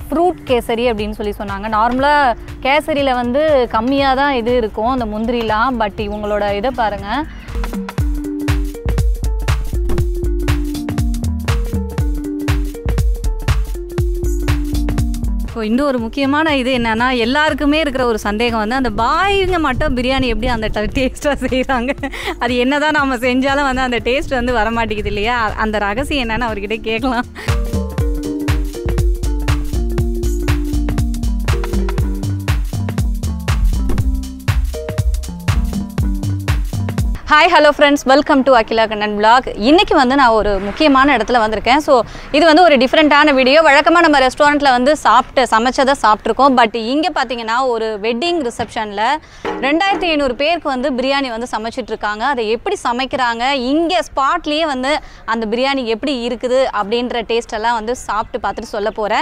fruit kesari அப்படின்னு சொல்லி சொன்னாங்க நார்மலாக கேசரியில் வந்து கம்மியாக தான் இது இருக்கும் அந்த முந்திரிலாம் பட் இவங்களோட இதை பாருங்கள் ஸோ இன்னும் ஒரு முக்கியமான இது என்னன்னா எல்லாருக்குமே இருக்கிற ஒரு சந்தேகம் வந்து அந்த பாய்ங்க மட்டும் பிரியாணி எப்படி அந்த டேஸ்ட்டாக செய்கிறாங்க அது என்னதான் நம்ம செஞ்சாலும் வந்து அந்த டேஸ்ட் வந்து வர மாட்டேங்குது இல்லையா அந்த ரகசியம் என்னன்னு அவர்கிட்ட கேட்கலாம் hi hello friends welcome to Akila Kannan blog இன்னைக்கு வந்து நான் ஒரு முக்கியமான இடத்துல வந்திருக்கேன் ஸோ இது வந்து ஒரு டிஃப்ரெண்ட்டான வீடியோ வழக்கமாக நம்ம ரெஸ்டாரண்ட்டில் வந்து சாப்பிட்டு சமைச்சதை சாப்பிட்ருக்கோம் பட் இங்கே பார்த்தீங்கன்னா ஒரு வெட்டிங் ரிசப்ஷனில் ரெண்டாயிரத்தி ஐநூறு பேருக்கு வந்து பிரியாணி வந்து சமைச்சிட்டு இருக்காங்க அதை எப்படி சமைக்கிறாங்க இங்கே ஸ்பாட்லேயே வந்து அந்த பிரியாணி எப்படி இருக்குது அப்படின்ற டேஸ்ட் எல்லாம் வந்து சாப்பிட்டு பார்த்துட்டு சொல்ல போகிறேன்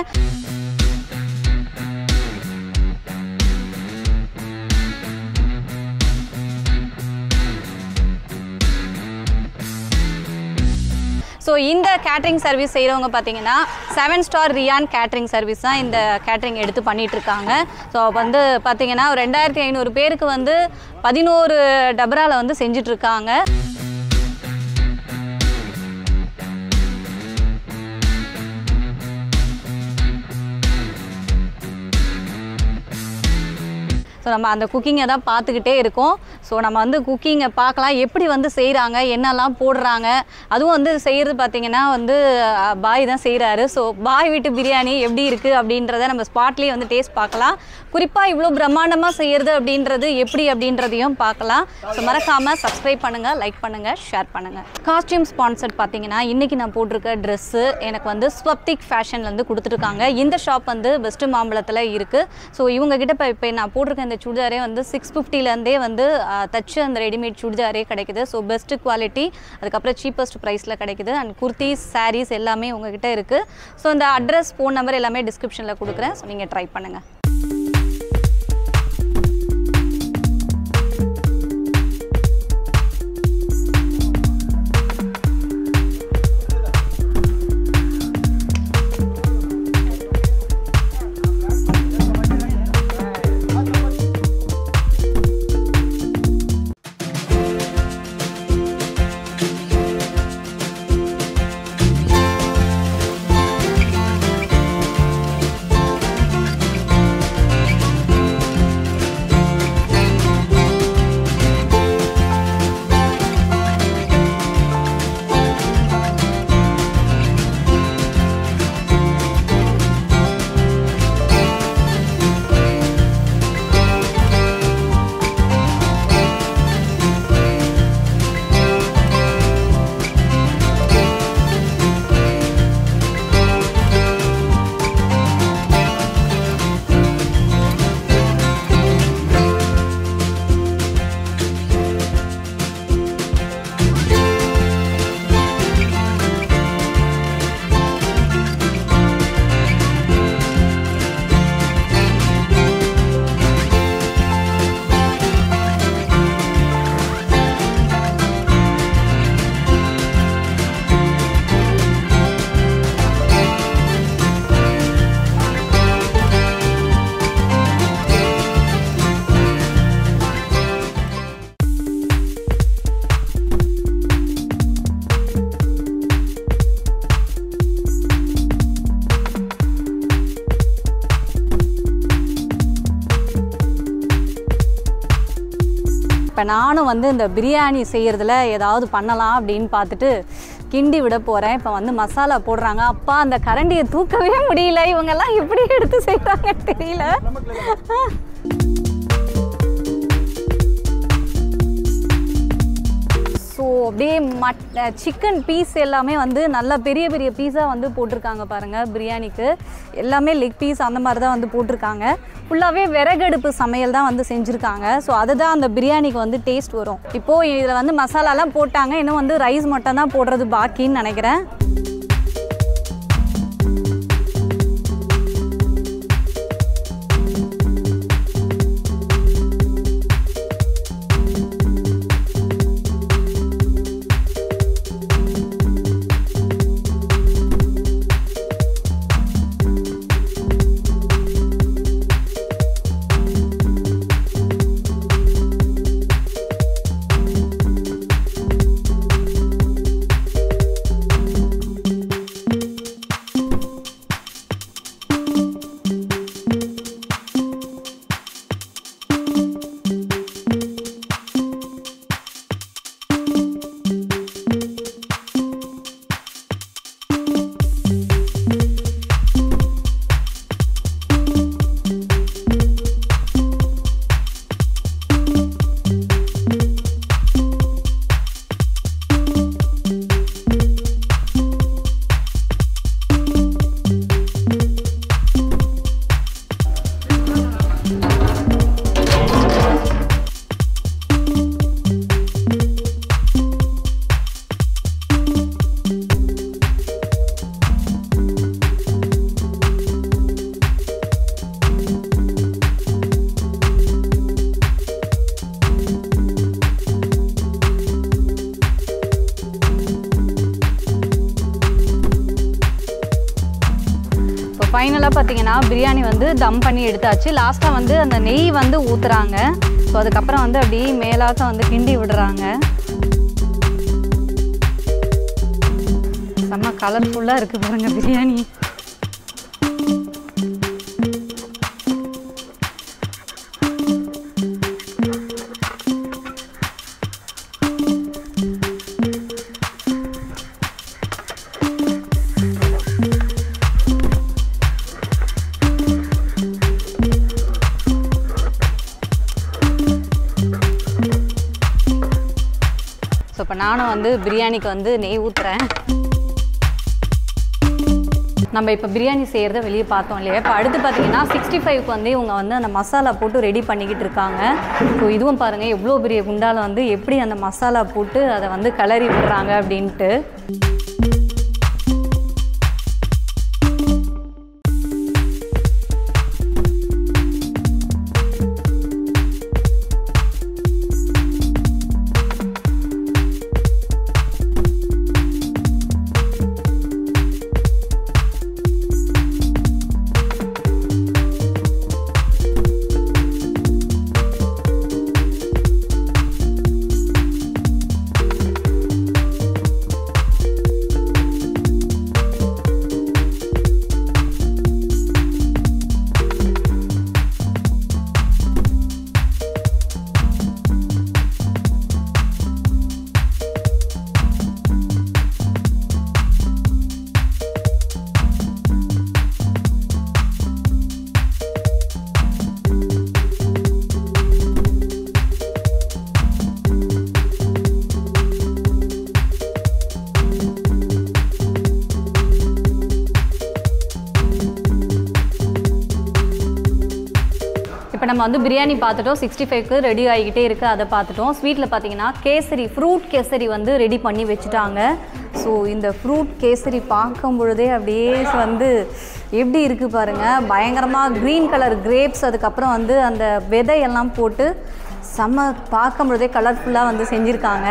ஸோ இந்த கேட்ரிங் சர்வீஸ் செய்கிறவங்க பார்த்தீங்கன்னா seven star Ryan catering service தான் இந்த கேட்ரிங் எடுத்து பண்ணிட்டு இருக்காங்க ஸோ வந்து பார்த்தீங்கன்னா ஒரு ரெண்டாயிரத்தி ஐநூறு பேருக்கு வந்து பதினோரு டபராவில் வந்து செஞ்சுட்டு இருக்காங்க ஸோ நம்ம அந்த குக்கிங்கை தான் பார்த்துக்கிட்டே இருக்கோம் ஸோ நம்ம வந்து குக்கிங்கை பார்க்கலாம் எப்படி வந்து செய்கிறாங்க என்னெல்லாம் போடுறாங்க அதுவும் வந்து செய்கிறது பார்த்தீங்கன்னா வந்து அஹ், பாய் தான் செய்கிறாரு ஸோ பாய் வீட்டு பிரியாணி எப்படி இருக்குது அப்படின்றத நம்ம ஸ்பாட்லேயே வந்து டேஸ்ட் பார்க்கலாம் குறிப்பாக இவ்வளோ பிரம்மாண்டமாக செய்கிறது அப்படின்றது எப்படி அப்படின்றதையும் பார்க்கலாம் ஸோ மறக்காமல் சப்ஸ்கிரைப் பண்ணுங்கள் லைக் பண்ணுங்கள் ஷேர் பண்ணுங்கள் காஸ்டியூம் ஸ்பான்சர்ட் பார்த்தீங்கன்னா இன்றைக்கி நான் போட்டிருக்க ட்ரெஸ்ஸு எனக்கு வந்து ஸ்வப்திக் ஃபேஷன்லேருந்து கொடுத்துருக்காங்க இந்த ஷாப் வந்து வெஸ்ட் மாம்பலத்தில் இருக்குது ஸோ இவங்க கிட்ட இப்போ இப்போ நான் போட்டிருக்க இந்த சுடிதாரே வந்து சிக்ஸ் ஃபிஃப்டிலேருந்தே வந்து ஆஹ், தச்சு அந்த ரெடிமேட் சுடிதாரே கிடைக்குது ஸோ பெஸ்ட் குவாலிட்டி அதுக்கப்புறம் சீப்பஸ்ட் ப்ரைஸில் கிடைக்குது அண்ட் குர்த்திஸ் சாரீஸ் எல்லாமே உங்ககிட்ட இருக்குது ஸோ இந்த அட்ரஸ் ஃபோன் நம்பர் எல்லாமே டிஸ்கிரிப்ஷனில் கொடுக்குறேன் ஸோ நீங்கள் ட்ரை பண்ணுங்கள் இப்போ நானும் வந்து இந்த பிரியாணி செய்கிறதுல ஏதாவது பண்ணலாம் அப்படின்னு பார்த்துட்டு கிண்டி விட போகிறேன் இப்போ வந்து மசாலா போடுறாங்க அப்பா அந்த கரண்டியை தூக்கவே முடியல இவங்கெல்லாம் எப்படி எடுத்து செய்கிறாங்கன்னு தெரியல ஸோ அப்படியே மட் சிக்கன் பீஸ் எல்லாமே வந்து நல்லா பெரிய பெரிய பீஸாக வந்து போட்டிருக்காங்க பாருங்கள் பிரியாணிக்கு எல்லாமே லெக் பீஸ் அந்த மாதிரி தான் வந்து போட்டிருக்காங்க ஃபுல்லாகவே விறகடுப்பு சமையல் தான் வந்து செஞ்சுருக்காங்க ஸோ அதுதான் அந்த பிரியாணிக்கு வந்து டேஸ்ட் வரும் இப்போது இதில் வந்து மசாலாலாம் போட்டாங்க இன்னும் வந்து ரைஸ் மட்டும் தான் போடுறது பாக்கின்னு நினைக்கிறேன் ஃபைனலாக பார்த்தீங்கன்னா பிரியாணி வந்து தம் பண்ணி எடுத்தாச்சு லாஸ்ட்டாக வந்து அந்த நெய் வந்து ஊற்றுறாங்க ஸோ அதுக்கப்புறம் வந்து அப்படியே மேலாக்க வந்து கிண்டி விடுறாங்க செம்ம கலர்ஃபுல்லாக இருக்குது பாருங்க பிரியாணி ஸோ இப்போ நானும் வந்து பிரியாணிக்கு வந்து நெய் ஊற்றுறேன் நம்ம இப்போ பிரியாணி செய்கிறத வெளியே பார்த்தோம் இல்லையா இப்போ அடுத்து பார்த்தீங்கன்னா சிக்ஸ்டி ஃபைவ்க்கு வந்து இவங்க வந்து அந்த மசாலா போட்டு ரெடி பண்ணிக்கிட்டு இருக்காங்க ஸோ இதுவும் பாருங்கள் எவ்வளோ பெரிய குண்டால வந்து எப்படி அந்த மசாலா போட்டு அதை வந்து கிளறி விடுறாங்க அப்படின்ட்டு இப்போ நம்ம வந்து பிரியாணி பார்த்துட்டோம் சிக்ஸ்டி ஃபைவ்க்கு ரெடி ஆகிக்கிட்டே இருக்குது அதை பார்த்துட்டோம் ஸ்வீட்டில் பார்த்தீங்கன்னா கேசரி ஃப்ரூட் கேசரி வந்து ரெடி பண்ணி வச்சுட்டாங்க ஸோ இந்த ஃப்ரூட் கேசரி பார்க்கும் பொழுதே அப்படியே வந்து எப்படி இருக்குது பாருங்கள் பயங்கரமாக க்ரீன் கலர் கிரேப்ஸ் அதுக்கப்புறம் வந்து அந்த விதையெல்லாம் போட்டு செம்ம பார்க்கும் பொழுதே கலர்ஃபுல்லாக வந்து செஞ்சுருக்காங்க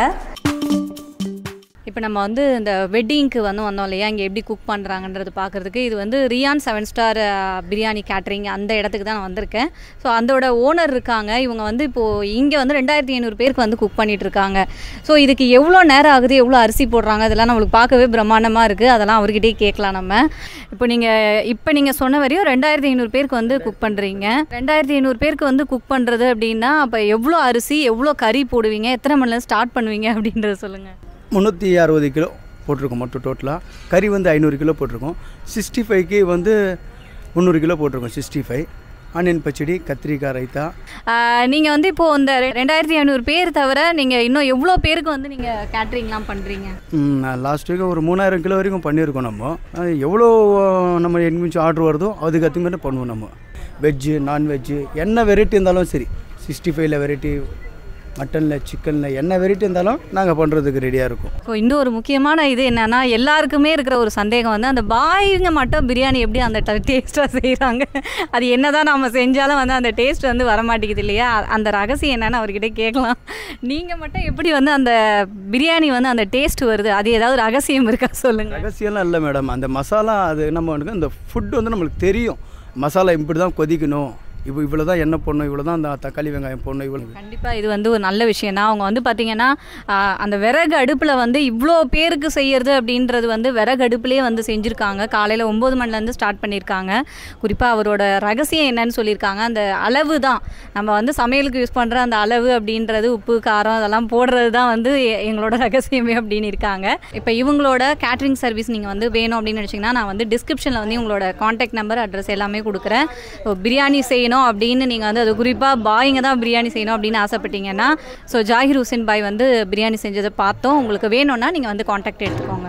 இப்போ நம்ம வந்து இந்த வெட்டிங்க்கு வந்து வந்தோம் இல்லையா இங்கே எப்படி குக் பண்ணுறாங்கன்றது பார்க்குறதுக்கு இது வந்து Ryan seven star biryani catering அந்த இடத்துக்கு தான் நான் வந்திருக்கேன் ஸோ அதோட ஓனர் இருக்காங்க இவங்க வந்து இப்போது இங்கே வந்து ரெண்டாயிரத்தி ஐநூறு பேருக்கு வந்து குக் பண்ணிட்டு இருக்காங்க ஸோ இதுக்கு எவ்வளோ நேரம் ஆகுது எவ்வளோ அரிசி போடுறாங்க அதெல்லாம் நம்மளுக்கு பார்க்கவே பிரம்மாண்டமாக இருக்குது அதெல்லாம் அவர்கிட்டயே கேட்கலாம் நம்ம இப்போ நீங்கள் இப்போ நீங்கள் சொன்ன வரையும் ரெண்டாயிரத்தி ஐநூறு பேருக்கு வந்து குக் பண்ணுறீங்க ரெண்டாயிரத்தி ஐநூறு பேருக்கு வந்து குக் பண்ணுறது அப்படின்னா அப்போ எவ்வளோ அரிசி எவ்வளோ கறி போடுவீங்க எத்தனை மணிலேருந்து ஸ்டார்ட் பண்ணுவீங்க அப்படின்றத சொல்லுங்கள் முந்நூற்றி அறுபது கிலோ போட்டிருக்கோம் மட்டும் டோட்டலாக கறி வந்து ஐநூறு கிலோ போட்டிருக்கோம் சிக்ஸ்டி ஃபைவ்க்கு வந்து முந்நூறு கிலோ போட்டிருக்கோம் சிக்ஸ்டி ஃபைவ் ஆனியன் பச்சடி கத்திரிக்காய் ரைத்தா நீங்கள் வந்து இப்போது இந்த ரெ- ரெண்டாயிரத்தி ஐநூறு பேர் தவிர நீங்கள் இன்னும் எவ்வளோ பேருக்கு வந்து நீங்கள் கேட்ரிங்லாம் பண்ணுறீங்க ம், நான் லாஸ்ட் வீக் ஒரு மூணாயிரம் கிலோ வரைக்கும் பண்ணியிருக்கோம் நம்ம அது எவ்வளோ நம்ம எங்கேயும் ஆர்டர் வருதோ அதுக்கு அத்தி மாதிரி பண்ணுவோம் நம்ம வெஜ்ஜு நான்வெஜ்ஜு என்ன வெரைட்டி இருந்தாலும் சரி சிக்ஸ்டி ஃபைவ்ல வெரைட்டி மட்டனில் சிக்கனில் என்ன வெரைட்டி இருந்தாலும் நாங்கள் பண்ணுறதுக்கு ரெடியாக இருக்கும் ஸோ இன்னும் ஒரு முக்கியமான இது என்னன்னா எல்லாருக்குமே இருக்கிற ஒரு சந்தேகம் வந்து அந்த பாய்ங்க மட்டும் பிரியாணி எப்படி அந்த டேஸ்ட்டாக செய்கிறாங்க அது என்னதான் நம்ம செஞ்சாலும் வந்து அந்த டேஸ்ட் வந்து வர மாட்டேங்குது இல்லையா அந்த ரகசியம் என்னன்னு அவர்கிட்ட கேட்கலாம் நீங்கள் மட்டும் எப்படி வந்து அந்த பிரியாணி வந்து அந்த டேஸ்ட் வருது அது ஏதாவது ரகசியம் இருக்கா சொல்லுங்கள் ரகசியம்லாம் இல்லை மேடம் அந்த மசாலா அது நம்ம வந்து அந்த ஃபுட் வந்து நம்மளுக்கு தெரியும் மசாலா இப்படி தான் கொதிக்கணும் இப்போ இவ்வளோ தான் எண்ணெய் போடணும் இவ்வளோ தான் அந்த தக்காளி வெங்காயம் போடணும் இவ்வளோ கண்டிப்பாக இது வந்து ஒரு நல்ல விஷயம் தான் அவங்க வந்து பார்த்தீங்கன்னா ஆஹ், அந்த விறகு அடுப்பில் வந்து இவ்வளோ பேருக்கு செய்யறது அப்படின்றது வந்து விறகு அடுப்புலேயே வந்து செஞ்சுருக்காங்க காலையில் ஒம்பது மணிலேருந்து ஸ்டார்ட் பண்ணியிருக்காங்க குறிப்பாக அவரோட ரகசியம் என்னன்னு சொல்லியிருக்காங்க அந்த அளவு தான் நம்ம வந்து சமையலுக்கு யூஸ் பண்ணுற அந்த அளவு அப்படின்றது உப்பு காரம் அதெல்லாம் போடுறது தான் வந்து எ- எங்களோட ரகசியமே அப்படின்னு இருக்காங்க இப்போ இவங்களோட கேட்ரிங் சர்வீஸ் நீங்கள் வந்து வேணும் அப்படின்னு நினச்சிங்கன்னா நான் வந்து டிஸ்கிரிப்ஷனில் வந்து உங்களோட காண்டாக்ட் நம்பர் அட்ரஸ் எல்லாமே கொடுக்குறேன் இப்போ பிரியாணி செய்யணும் அப்படின்னு நீங்கள் வந்து அது குறிப்பாக பாய்ங்க தான் பிரியாணி செய்யணும் அப்படின்னு ஆசைப்பட்டீங்கன்னா ஸோ ஜாகிர் ஹுசேன் பாய் வந்து பிரியாணி செஞ்சதை பார்த்தோம் உங்களுக்கு வேணும்னா நீங்கள் வந்து காண்டாக்ட் எடுத்துக்கோங்க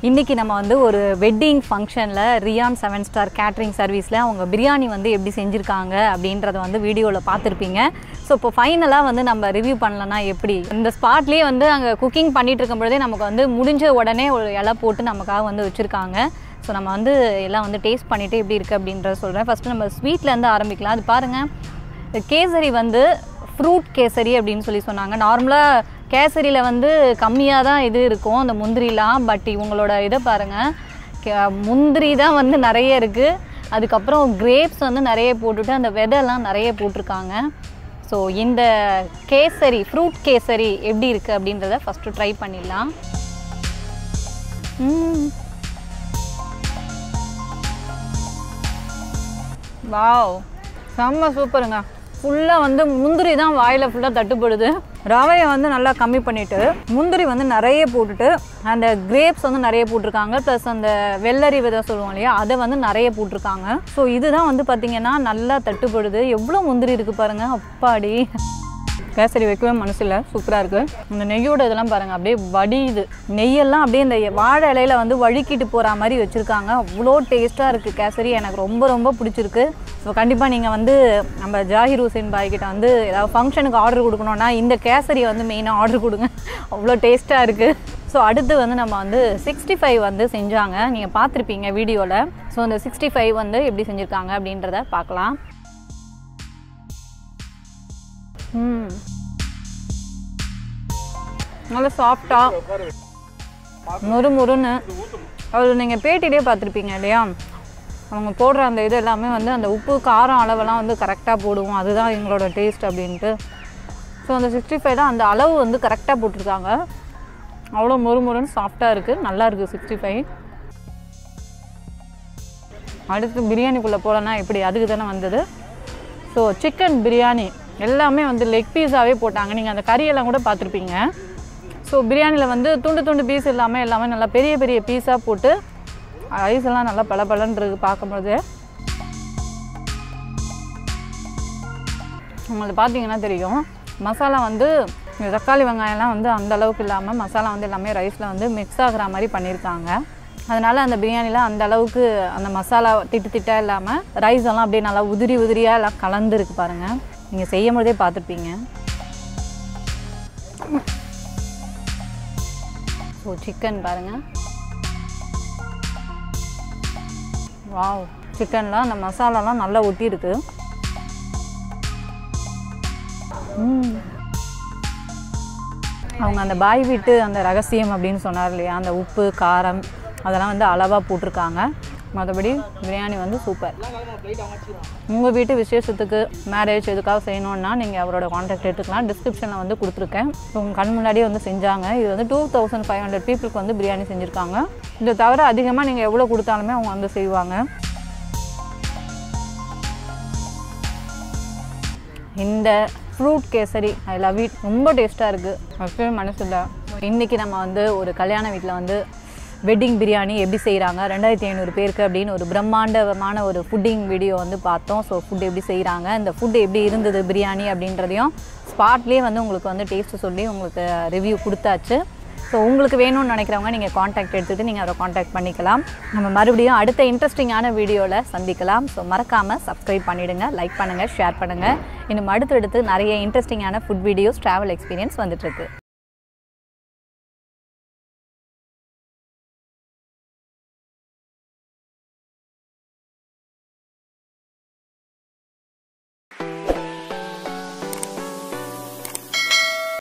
இன்றைக்கி நம்ம வந்து ஒரு வெட்டிங் ஃபங்க்ஷனில் ரியான் செவன் ஸ்டார் கேட்ரிங் சர்வீஸில் அவங்க பிரியாணி வந்து எப்படி செஞ்சுருக்காங்க அப்படின்றத வந்து வீடியோவில் பார்த்துருப்பீங்க ஸோ இப்போ ஃபைனலாக வந்து நம்ம ரிவ்யூ பண்ணலன்னா எப்படி இந்த ஸ்பாட்லேயே வந்து அங்கே குக்கிங் பண்ணிட்டு இருக்கும் பொழுதே நமக்கு வந்து முடிஞ்ச உடனே ஒரு இலை போட்டு நமக்காக வந்து வச்சுருக்காங்க ஸோ நம்ம வந்து எல்லாம் வந்து டேஸ்ட் பண்ணிவிட்டு எப்படி இருக்குது அப்படின்றத சொல்கிறேன் ஃபஸ்ட்டு நம்ம ஸ்வீட்லேருந்து ஆரம்பிக்கலாம் அது பாருங்கள் கேசரி வந்து ஃப்ரூட் கேசரி அப்படின்னு சொல்லி சொன்னாங்க நார்மலாக கேசரியில் வந்து கம்மியாக தான் இது இருக்கும் அந்த முந்திரிலாம் பட் இவங்களோட இதை பாருங்கள் முந்திரி தான் வந்து நிறைய இருக்குது அதுக்கப்புறம் கிரேப்ஸ் வந்து நிறைய போட்டுட்டு அந்த விதைலாம் நிறைய போட்டிருக்காங்க ஸோ இந்த கேசரி ஃப்ரூட் கேசரி எப்படி இருக்குது அப்படின்றத ஃபஸ்ட்டு ட்ரை பண்ணிடலாம் ம் வாவ் செம்ம சூப்பருங்க ஃபுல்லாக வந்து முந்திரி தான் வாயில் ஃபுல்லாக தட்டுப்படுது ரவையை வந்து நல்லா கம்மி பண்ணிவிட்டு முந்திரி வந்து நிறைய போட்டுட்டு அந்த கிரேப்ஸ் வந்து நிறைய போட்டிருக்காங்க ப்ளஸ் அந்த வெள்ளரி விதை சொல்லுவோம் இல்லையா அதை வந்து நிறைய போட்டிருக்காங்க ஸோ இதுதான் வந்து பார்த்திங்கன்னா நல்லா தட்டுப்படுது எவ்வளோ முந்திரி இருக்குது பாருங்கள் அப்பாடி கேசரி வைக்கவே மனசில் சூப்பராக இருக்குது இந்த நெய்யோட இதெல்லாம் பாருங்கள் அப்படியே வடியுது நெய்யெல்லாம் அப்படியே இந்த வாழை இலையில வந்து வழுக்கிட்டு போகிற மாதிரி வச்சுருக்காங்க அவ்வளோ டேஸ்ட்டாக இருக்குது கேசரி எனக்கு ரொம்ப ரொம்ப பிடிச்சிருக்கு ஸோ கண்டிப்பாக நீங்கள் வந்து நம்ம ஜாகிர் ஹுசேன் பாய் கிட்ட வந்து ஏதாவது ஃபங்க்ஷனுக்கு ஆர்டர் கொடுக்கணுன்னா இந்த கேசரியை வந்து மெயினாக ஆர்டர் கொடுங்க அவ்வளோ டேஸ்ட்டாக இருக்குது ஸோ அடுத்து வந்து நம்ம வந்து சிக்ஸ்டி ஃபைவ் வந்து செஞ்சாங்க நீங்கள் பார்த்துருப்பீங்க வீடியோவில் ஸோ அந்த சிக்ஸ்டி ஃபைவ் வந்து எப்படி செஞ்சுருக்காங்க அப்படின்றத பார்க்கலாம் ம் நல்லா சாஃப்டாக முறு முறுன்னு அது நீங்கள் பேட்டிலே பார்த்துருப்பீங்க இல்லையா அவங்க போடுற அந்த இது எல்லாமே வந்து அந்த உப்பு காரம் அளவெல்லாம் வந்து கரெக்டாக போடுவோம் அதுதான் எங்களோட டேஸ்ட் அப்படின்ட்டு ஸோ அந்த சிக்ஸ்டி ஃபைவ் தான் அந்த அளவு வந்து கரெக்டாக போட்டிருக்காங்க அவ்வளோ மொறு மொறுன்னு சாஃப்டாக இருக்குது நல்லா இருக்குது சிக்ஸ்டி ஃபைவ் அடுத்து பிரியாணிக்குள்ளே போகலன்னா எப்படி அதுக்கு தானே வந்தது ஸோ சிக்கன் பிரியாணி எல்லாமே வந்து லெக் பீஸாகவே போட்டாங்க நீங்கள் அந்த கறியெல்லாம் கூட பார்த்துருப்பீங்க ஸோ பிரியாணியில் வந்து துண்டு துண்டு பீஸ் இல்லாமல் எல்லாமே நல்லா பெரிய பெரிய பீஸாக போட்டு ரைஸ் எல்லாம் நல்லா பல பலன்றது பார்க்கும்போது உங்களுக்கு பார்த்தீங்கன்னா தெரியும் மசாலா வந்து இந்த தக்காளி வெங்காயம்லாம் வந்து அந்த அளவுக்கு இல்லாமல் மசாலா வந்து எல்லாமே ரைஸில் வந்து மிக்ஸ் ஆகுற மாதிரி பண்ணியிருக்காங்க அதனால் அந்த பிரியாணியில் அந்த அளவுக்கு அந்த மசாலா திட்டு திட்டாக இல்லாமல் ரைஸ் எல்லாம் அப்படியே நல்லா உதிரி உதிரியாக எல்லாம் கலந்துருக்கு பாருங்கள் நீங்கள் செய்யும் போதே பார்த்துருப்பீங்க ஸோ சிக்கன் பாருங்கள் வாவ் சிக்கனில் அந்த மசாலாலாம் நல்லா ஒட்டியிருக்கு ம் அவங்க அந்த பாய் வீட்டு அந்த ரகசியம் அப்படின்னு சொன்னார் இல்லையா அந்த உப்பு காரம் அதெல்லாம் வந்து அளவாக போட்டிருக்காங்க மற்றபடி பிரியாணி வந்து சூப்பர் உங்கள் வீட்டு விசேஷத்துக்கு மேரேஜ் எதுக்காக செய்யணுன்னா நீங்கள் அவரோட காண்டாக்ட் எடுத்துக்கலாம் டிஸ்கிரிப்ஷனில் வந்து கொடுத்துருக்கேன் உங்கள் கண் முன்னாடியே வந்து செஞ்சாங்க இது வந்து டூ தௌசண்ட் ஃபைவ் ஹண்ட்ரட் பீப்புளுக்கு வந்து பிரியாணி செஞ்சுருக்காங்க இதை தவிர அதிகமாக நீங்கள் எவ்வளோ கொடுத்தாலுமே அவங்க வந்து செய்வாங்க இந்த fruit kesari I love it ரொம்ப டேஸ்ட்டாக இருக்குது ஃபஸ்ட்டு மனசில் இன்றைக்கி நம்ம வந்து ஒரு கல்யாண வீட்டில் வந்து வெட்டிங் பிரியாணி எப்படி செய்கிறாங்க ரெண்டாயிரத்தி ஐநூறு பேருக்கு அப்படின்னு ஒரு பிரம்மாண்டமான ஒரு ஃபுட்டிங் வீடியோ வந்து பார்த்தோம் ஸோ ஃபுட் எப்படி செய்கிறாங்க இந்த ஃபுட் எப்படி இருந்தது பிரியாணி அப்படின்றதையும் ஸ்பாட்லேயே வந்து உங்களுக்கு வந்து டேஸ்ட்டு சொல்லி உங்களுக்கு ரிவ்யூ கொடுத்தாச்சு ஸோ உங்களுக்கு வேணும்னு நினைக்கிறவங்க நீங்கள் காண்டாக்ட் எடுத்துகிட்டு நீங்கள் அதை காண்டாக்ட் பண்ணிக்கலாம் நம்ம மறுபடியும் அடுத்த இன்ட்ரெஸ்டிங்கான வீடியோவில் சந்திக்கலாம் ஸோ மறக்காமல் சப்ஸ்கிரைப் பண்ணிவிடுங்க லைக் பண்ணுங்கள் ஷேர் பண்ணுங்கள் இன்னும் அடுத்தடுத்து நிறைய இன்ட்ரெஸ்டிங்கான ஃபுட் வீடியோஸ் ட்ராவல் எக்ஸ்பீரியன்ஸ் வந்துட்டுருக்கு